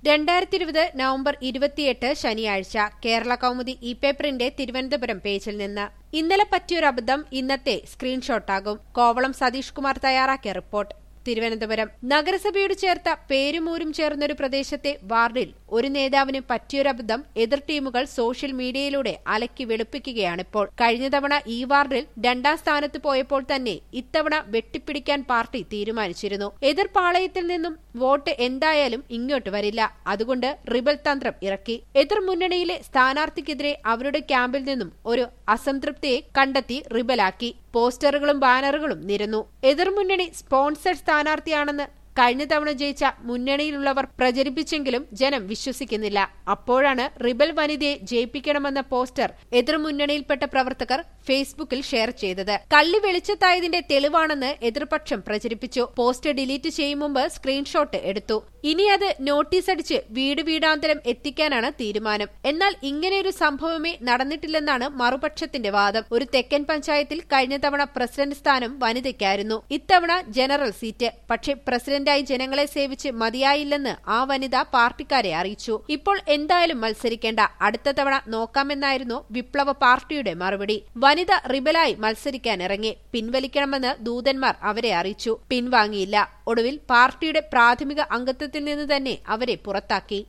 രണ്ടായിരത്തി ഇരുപത് നവംബർ ഇരുപത്തിയെട്ട് ശനിയാഴ്ച കേരള കൗമുദി ഇ പേപ്പറിന്റെ തിരുവനന്തപുരം പേജിൽ നിന്ന് ഇന്നലെ പറ്റിയൊരബദ്ധം ഇന്നത്തെ സ്ക്രീൻഷോട്ടാകും കോവളം സതീഷ് കുമാർ തയ്യാറാക്കിയ റിപ്പോർട്ട് തിരുവനന്തപുരം നഗരസഭയോട് ചേർത്ത പേരുമൂരും ചേർന്നൊരു പ്രദേശത്തെ വാർഡിൽ ഒരു നേതാവിന് പറ്റിയൊരബദ്ധം എതിർ ടീമുകൾ സോഷ്യൽ മീഡിയയിലൂടെ അലക്കി വെളുപ്പിക്കുകയാണിപ്പോൾ കഴിഞ്ഞ തവണ ഈ വാർഡിൽ രണ്ടാം സ്ഥാനത്ത് പോയപ്പോൾ തന്നെ ഇത്തവണ വെട്ടിപ്പിടിക്കാൻ പാർട്ടി തീരുമാനിച്ചിരുന്നു എതിർ പാളയത്തിൽ നിന്നും വോട്ട് എന്തായാലും ഇങ്ങോട്ട് വരില്ല അതുകൊണ്ട് റിബൽ തന്ത്രം ഇറക്കി എതിർ മുന്നണിയിലെ സ്ഥാനാർത്ഥിക്കെതിരെ അവരുടെ ക്യാമ്പിൽ നിന്നും ഒരു അസംതൃപ്തിയെ കണ്ടെത്തി റിബലാക്കി പോസ്റ്ററുകളും ബാനറുകളും നിരന്നു എതിർമുന്നണി സ്പോൺസർഡ് സ്ഥാനാർത്ഥിയാണെന്ന് കഴിഞ്ഞ തവണ ജയിച്ച മുന്നണിയിലുള്ളവർ പ്രചരിപ്പിച്ചെങ്കിലും ജനം വിശ്വസിക്കുന്നില്ല അപ്പോഴാണ് റിബൽ വനിതയെ ജയിപ്പിക്കണമെന്ന പോസ്റ്റർ എതിർമുന്നണിയിൽപ്പെട്ട പ്രവർത്തകർ ഫേസ്ബുക്കിൽ ഷെയർ ചെയ്തത് കള്ളി വെളിച്ചത്തായതിന്റെ തെളിവാണെന്ന് എതിർപക്ഷം പ്രചരിപ്പിച്ചു പോസ്റ്റ് ഡിലീറ്റ് ചെയ്യും മുമ്പ് സ്ക്രീൻഷോട്ട് എടുത്തു ഇനി അത് നോട്ടീസ് അടിച്ച് വീട് വീടാന്തരം എത്തിക്കാനാണ് തീരുമാനം എന്നാൽ ഇങ്ങനെയൊരു സംഭവമേ നടന്നിട്ടില്ലെന്നാണ് മറുപക്ഷത്തിന്റെ വാദം ഒരു തെക്കൻ പഞ്ചായത്തിൽ കഴിഞ്ഞ തവണ പ്രസിഡന്റ് സ്ഥാനം വനിതയ്ക്കായിരുന്നു ഇത്തവണ ജനറൽ സീറ്റ് പക്ഷേ പ്രസിഡന്റായി ജനങ്ങളെ സേവിച്ച് മതിയായില്ലെന്ന് ആ വനിത പാർട്ടിക്കാരെ അറിയിച്ചു ഇപ്പോൾ എന്തായാലും മത്സരിക്കേണ്ട അടുത്ത തവണ നോക്കാമെന്നായിരുന്നു വിപ്ലവ പാർട്ടിയുടെ മറുപടി വനിത റിബലായി മത്സരിക്കാനിറങ്ങി പിൻവലിക്കണമെന്ന് ദൂതന്മാർ അവരെ അറിയിച്ചു പിൻവാങ്ങിയില്ല ഒടുവിൽ പാർട്ടിയുടെ പ്രാഥമിക അംഗത്വത്തിൽ നിന്ന് തന്നെ അവരെ പുറത്താക്കി